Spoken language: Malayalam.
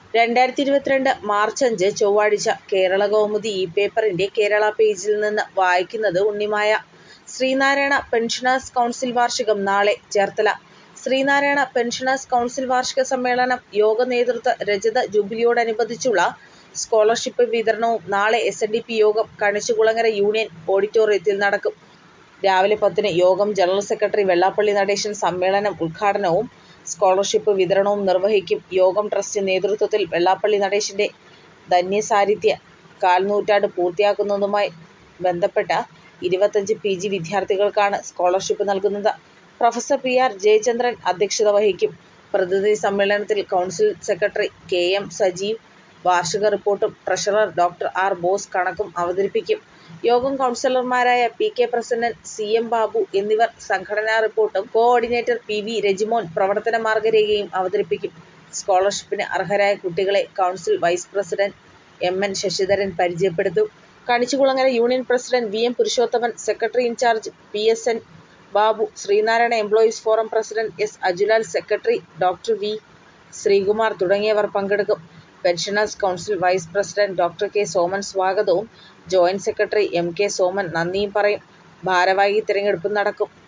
രണ്ടായിരത്തി ഇരുപത്തിരണ്ട് മാർച്ച് അഞ്ച് ചൊവ്വാഴ്ച കേരളകൗമുദി ഈ പേപ്പറിന്റെ കേരള പേജിൽ നിന്ന് വായിക്കുന്നത് ഉണ്ണിമായ. ശ്രീനാരായണ പെൻഷനേഴ്സ് കൗൺസിൽ വാർഷികം നാളെ ചേർത്തല ശ്രീനാരായണ പെൻഷനേഴ്സ് കൗൺസിൽ വാർഷിക സമ്മേളനം യോഗ നേതൃത്വ രജത ജൂബിലിയോടനുബന്ധിച്ചുള്ള സ്കോളർഷിപ്പ് വിതരണവും നാളെ എസ് എൻ ഡി പി യോഗം കണിച്ചുകുളങ്ങര യൂണിയൻ ഓഡിറ്റോറിയത്തിൽ നടക്കും. രാവിലെ പത്തിന് യോഗം ജനറൽ സെക്രട്ടറി വെള്ളാപ്പള്ളി നടേശൻ സമ്മേളനം ഉദ്ഘാടനവും സ്കോളർഷിപ്പ് വിതരണവും നിർവഹിക്കും. യോഗം ട്രസ്റ്റ് നേതൃത്വത്തിൽ വെള്ളാപ്പള്ളി നടേശന്റെ ധന്യസാന്നിധ്യ കാൽനൂറ്റാണ്ട് പൂർത്തിയാക്കുന്നതുമായി ബന്ധപ്പെട്ട് ഇരുപത്തഞ്ച് പി ജി വിദ്യാർത്ഥികൾക്കാണ് സ്കോളർഷിപ്പ് നൽകുന്നത്. പ്രൊഫസർ പി ആർ ജയചന്ദ്രൻ അധ്യക്ഷത വഹിക്കും. പ്രതിനിധി സമ്മേളനത്തിൽ council secretary K M Sajeev വാർഷിക റിപ്പോർട്ടും ട്രഷറർ ഡോക്ടർ ആർ ബോസ് കണക്കും അവതരിപ്പിക്കും. യോഗം കൗൺസിലർമാരായ P K Prasannan, C M Babu എന്നിവർ സംഘടനാ റിപ്പോർട്ടും കോ-ഓർഡിനേറ്റർ പി വി രജിമോൻ പ്രവർത്തന മാർഗരേഖയും അവതരിപ്പിക്കും. സ്കോളർഷിപ്പിന് അർഹരായ കുട്ടികളെ council vice president M N Sasidharan പരിചയപ്പെടുത്തും. Kanichukulangara union president V M Purushothaman, secretary incharge P S N Babu, Sreenarayana employees forum president S Ajulal, secretary doctor V Sreekumar തുടങ്ങിയവർ പങ്കെടുക്കും. Pensioners council vice president doctor K Soman സ്വാഗതവും joint secretary M K Soman നന്ദിയും പറയും. ഭാരവാഹി തിരഞ്ഞെടുപ്പും നടക്കും.